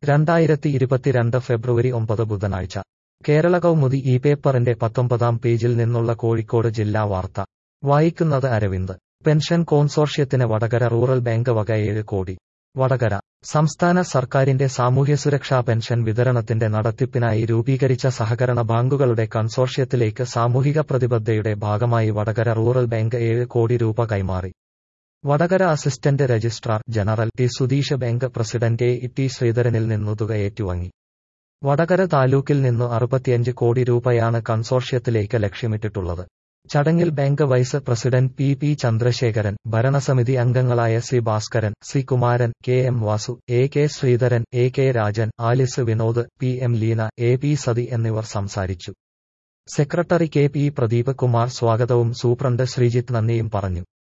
രണ്ടായിരത്തി ഇരുപത്തിരണ്ട് ഫെബ്രുവരി ഒമ്പത് ബുധനാഴ്ച കേരള കൗമുദി ഈ പേപ്പറിന്റെ പത്തൊമ്പതാം പേജിൽ നിന്നുള്ള കോഴിക്കോട് ജില്ലാ വാർത്ത വായിക്കുന്നത് അരവിന്ദ് പെൻഷൻ കോൺസോർഷ്യത്തിന് വടകര റൂറൽ ബാങ്ക് വക ഏഴ് കോടി വടകര സംസ്ഥാന സർക്കാരിന്റെ സാമൂഹ്യസുരക്ഷാ പെൻഷൻ വിതരണത്തിന്റെ നടത്തിപ്പിനായി രൂപീകരിച്ച സഹകരണ ബാങ്കുകളുടെ കൺസോർഷ്യത്തിലേക്ക് സാമൂഹിക പ്രതിബദ്ധതയുടെ ഭാഗമായി വടകര റൂറൽ ബാങ്ക് ഏഴ് കോടി രൂപ കൈമാറി Vadakara assistant registrar general T Sudheesh bank president A T ശ്രീധരനിൽ നിന്നു തുക ഏറ്റുവാങ്ങി വടകര താലൂക്കിൽ നിന്നു അറുപത്തിയഞ്ച് കോടി രൂപയാണ് കൺസോർഷ്യത്തിലേക്ക് ലക്ഷ്യമിട്ടിട്ടുള്ളത് ചടങ്ങിൽ bank vice president P P Chandrasekharan ഭരണസമിതി അംഗങ്ങളായ C Bhaskaran C Kumaran K M Vasu A K Sreedharan A K Rajan Alice Vinod P M Leena A P Sathi എന്നിവർ സംസാരിച്ചു secretary K P Pradeep Kumar സ്വാഗതവും സൂപ്രണ്ട് ശ്രീജിത്ത് നന്ദിയും പറഞ്ഞു